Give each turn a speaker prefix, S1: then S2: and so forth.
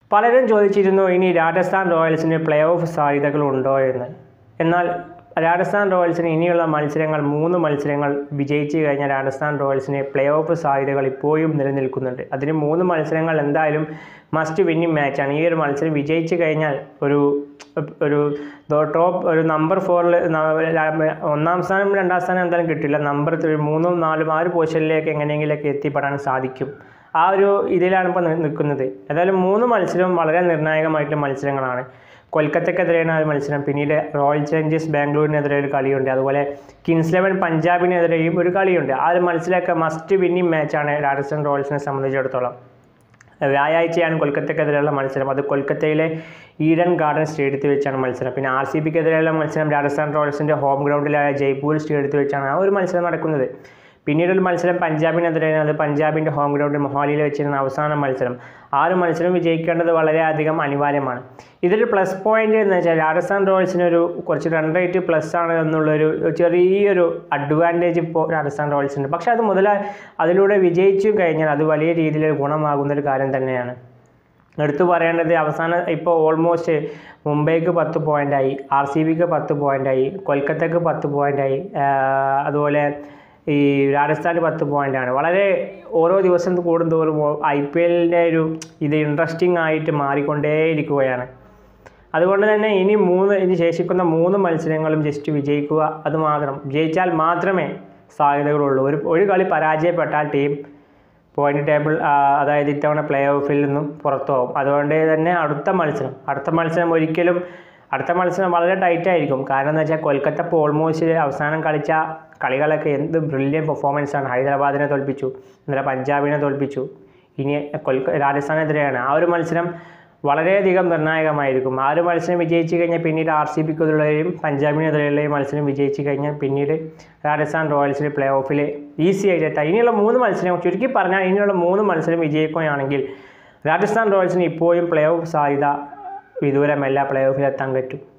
S1: പലരും ചോദിച്ചിരുന്നു ഇനി രാജസ്ഥാൻ റോയൽസിന് പ്ലേ ഓഫ് സാധ്യതകളുണ്ടോ എന്ന് എന്നാൽ രാജസ്ഥാൻ റോയൽസിന് ഇനിയുള്ള മത്സരങ്ങൾ മൂന്ന് മത്സരങ്ങൾ വിജയിച്ചു കഴിഞ്ഞാൽ രാജസ്ഥാൻ റോയൽസിന് പ്ലേ ഓഫ് സാധ്യതകൾ ഇപ്പോഴും നിലനിൽക്കുന്നുണ്ട് അതിന് മൂന്ന് മത്സരങ്ങൾ എന്തായാലും മസ്റ്റ് വിന്നിങ് മാച്ചാണ് ഈ ഒരു മത്സരം വിജയിച്ചു കഴിഞ്ഞാൽ ഒരു ഒരു ടോപ്പ് ഒരു നമ്പർ ഫോറിൽ ഒന്നാം സ്ഥാനം രണ്ടാം സ്ഥാനം എന്തായാലും കിട്ടില്ല നമ്പർ മൂന്നും നാലും ആ ഒരു പൊസിഷനിലേക്ക് എങ്ങനെയെങ്കിലൊക്കെ എത്തിപ്പെടാൻ സാധിക്കും ആ ഒരു ഇതിലാണ് ഇപ്പോൾ നിൽക്കുന്നത് ഏതായാലും മൂന്ന് മത്സരവും വളരെ നിർണായകമായിട്ടുള്ള മത്സരങ്ങളാണ് കൊൽക്കത്തക്കെതിരെയാണ് ആ ഒരു മത്സരം പിന്നീട് റോയൽ ചലഞ്ചേഴ്സ് ബാംഗ്ലൂരിനെതിരെ ഒരു കളിയുണ്ട് അതുപോലെ കിങ്സ് ഇലവൻ പഞ്ചാബിനെതിരെയും ഒരു കളിയുണ്ട് ആ ഒരു മത്സരമൊക്കെ മസ്റ്റ് വിന്നിങ് മാച്ചാണ് രാജസ്ഥാൻ റോയൽസിനെ സംബന്ധിച്ചിടത്തോളം വ്യാഴാഴ്ചയാണ് കൊൽക്കത്തക്കെതിരെയുള്ള മത്സരം അത് കൊൽക്കത്തയിലെ ഈഡൻ ഗാർഡൻ സ്റ്റേഡിയത്തിൽ വെച്ചാണ് മത്സരം പിന്നെ ആർ സി ബിക്കെതിരെയുള്ള മത്സരം രാജസ്ഥാൻ റോയൽസിൻ്റെ ഹോം ഗ്രൗണ്ടിലായ ജയ്പൂർ സ്റ്റേഡിയത്തിൽ വെച്ചാണ് ആ ഒരു മത്സരം നടക്കുന്നത് പിന്നീടൊരു മത്സരം പഞ്ചാബിനെതിരെയാണ് അത് പഞ്ചാബിൻ്റെ ഹോം ഗ്രൗണ്ട് മൊഹാലിയിൽ വെച്ചിരുന്ന അവസാന മത്സരം ആ ഒരു മത്സരം വിജയിക്കേണ്ടത് വളരെയധികം അനിവാര്യമാണ് ഇതൊരു പ്ലസ് പോയിന്റ് എന്ന് വെച്ചാൽ രാജസ്ഥാൻ റോയൽസിന് ഒരു കുറച്ച് റൺ റേറ്റ് പ്ലസ് ആണ് എന്നുള്ളൊരു ചെറിയൊരു അഡ്വാൻറ്റേജ് ഇപ്പോൾ രാജസ്ഥാൻ റോയൽസിന് പക്ഷേ അത് മുതല അതിലൂടെ വിജയിച്ചു കഴിഞ്ഞാൽ അത് വലിയ രീതിയിൽ ഗുണമാകുന്ന ഒരു കാര്യം തന്നെയാണ് എടുത്തു പറയേണ്ടത് അവസാനം ഇപ്പോൾ ഓൾമോസ്റ്റ് മുംബൈക്ക് പത്ത് പോയിൻ്റായി ആർ സി ബിക്ക് പത്ത് പോയിൻ്റായി കൊൽക്കത്തക്ക് പത്ത് പോയിൻ്റായി അതുപോലെ ഈ രാജസ്ഥാന് പത്ത് പോയിൻ്റാണ് വളരെ ഓരോ ദിവസം കൂടുന്തോറും ഐ പി എല്ലിൻ്റെ ഒരു ഇത് ഇൻട്രസ്റ്റിംഗ് ആയിട്ട് മാറിക്കൊണ്ടേയിരിക്കുകയാണ് അതുകൊണ്ട് തന്നെ ഇനി മൂന്ന് ഇനി ശേഷിക്കുന്ന മൂന്ന് മത്സരങ്ങളും ജസ്റ്റ് വിജയിക്കുക അത് മാത്രം ജയിച്ചാൽ മാത്രമേ സാധ്യതകളുള്ളൂ ഒരു ഒരു കളി പരാജയപ്പെട്ടാൽ ടീം പോയിന്റ് ടേബിൾ അതായത് ഇത്തവണ പ്ലേ ഓഫിൽ നിന്നും പുറത്തു പോകും അതുകൊണ്ട് തന്നെ അടുത്ത മത്സരം അടുത്ത മത്സരം ഒരിക്കലും അടുത്ത മത്സരം വളരെ ടൈറ്റ് ആയിരിക്കും കാരണം എന്ന് വെച്ചാൽ കൊൽക്കത്ത ഇപ്പോൾ ഓൾമോസ്റ്റ് അവസാനം കളിച്ച കളികളൊക്കെ എന്ത് ബ്രില്യൻ പെർഫോമൻസ് ആണ് ഹൈദരാബാദിനെ തോൽപ്പിച്ചു ഇന്നലെ പഞ്ചാബിനെ തോൽപ്പിച്ചു ഇനി കൊൽക്ക രാജസ്ഥാനെതിരെയാണ് ആ ഒരു മത്സരം വളരെയധികം നിർണായകമായിരിക്കും ആ ഒരു മത്സരം വിജയിച്ചു കഴിഞ്ഞാൽ പിന്നീട് ആർ സി ബിക്കെതിരെയും പഞ്ചാബിനെതിരെയുള്ള മത്സരം വിജയിച്ചു കഴിഞ്ഞാൽ പിന്നീട് രാജസ്ഥാൻ റോയൽസിന് പ്ലേ ഓഫിൽ ഈസി ആയിട്ട് എത്താം ഇനിയുള്ള മൂന്ന് മത്സരം ചുരുക്കി പറഞ്ഞാൽ ഇനിയുള്ള മൂന്ന് മത്സരം വിജയിക്കുകയാണെങ്കിൽ രാജസ്ഥാൻ റോയൽസിന് ഇപ്പോഴും പ്ലേ ഓഫ് സാധ്യത വിദൂരമല്ല പ്ലേ ഓഫിലെത്താൻ പറ്റും